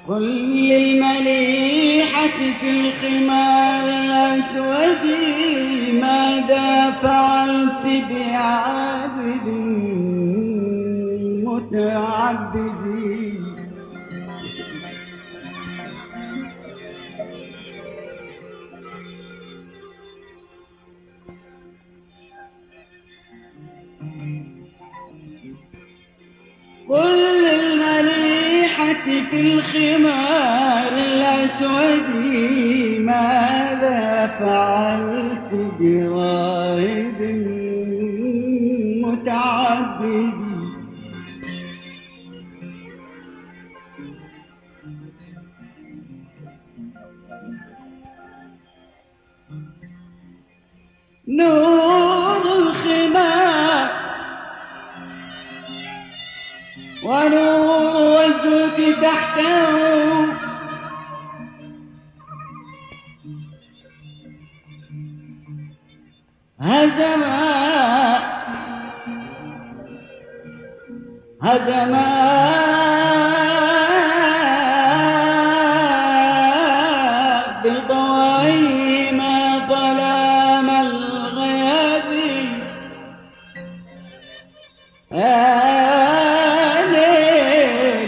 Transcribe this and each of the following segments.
قل للمليحة في الخمار الأسود ماذا فعلت بعابد متعبد قل للمليحة في الخمار الأسود ماذا فعلت براهب متعبد نور الخمار ونور وجهك تحته هزما هزما بضوئي ما ظلام الغياب يا ليل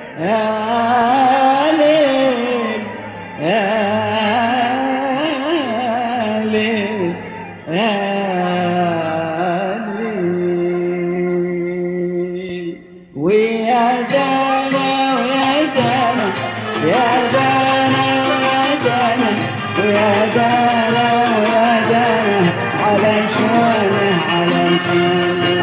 يا ليل يا ليل يا ليل ويا دانا ويا دانا يا دانا ويا دانا ويا دانا ويا دانا علشانه علشانه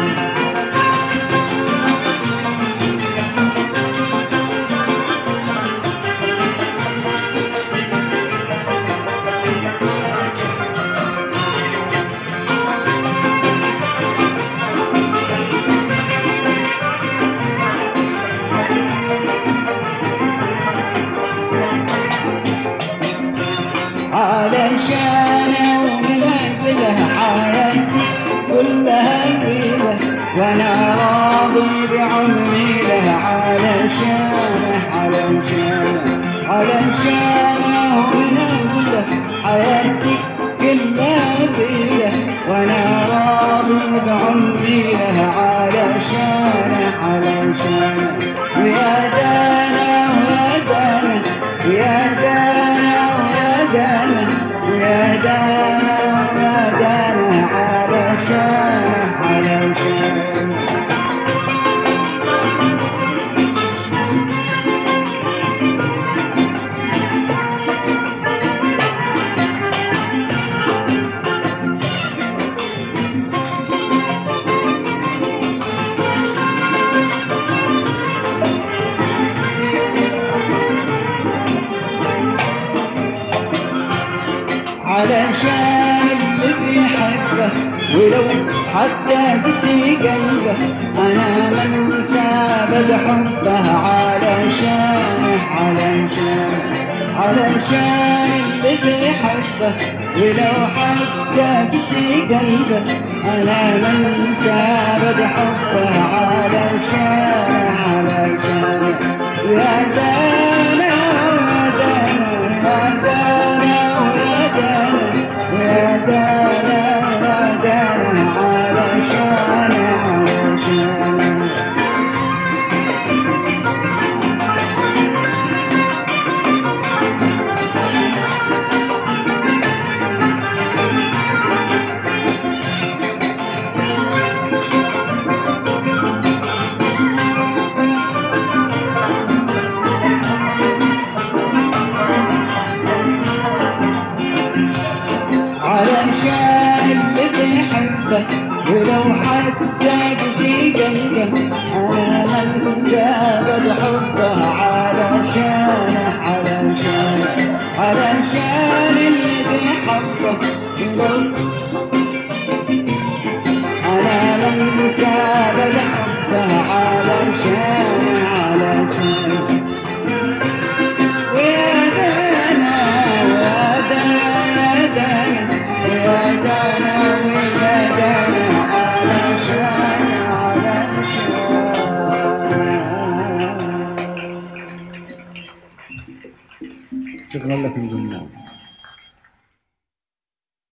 علشان ومن أجلها حياتي كلها قيلة وأنا راضي بعمري له علشان علشان علشان ومن أجله حياتي كلها قيلة وأنا راضي بعمري له علشان علشان ويا دانا ويا دانا ويا دانا ويا دانا ويا دانا ويا دانا علشان علشان علشان اللي يحبه ولو حتى قسي قلبه انا من سابد حبه علشان علشان علشان اللي يحبه ولو حتى قسي قلبه انا من سابد حبه علشان علشان يا دانا يا دانا يا دانا يا دانا يا دانا يا دانا علشان علشان علشان اللي يحبه ولو حتى قسي قلبه انا من سابد حبه علشان علشان علشان اللي يحبه ولو انا من سابد حبه علشان علشان ويا دانا ويا دانا يا دانا ويا دانا ويا دانا علشان علشان شكرا لكم جميعا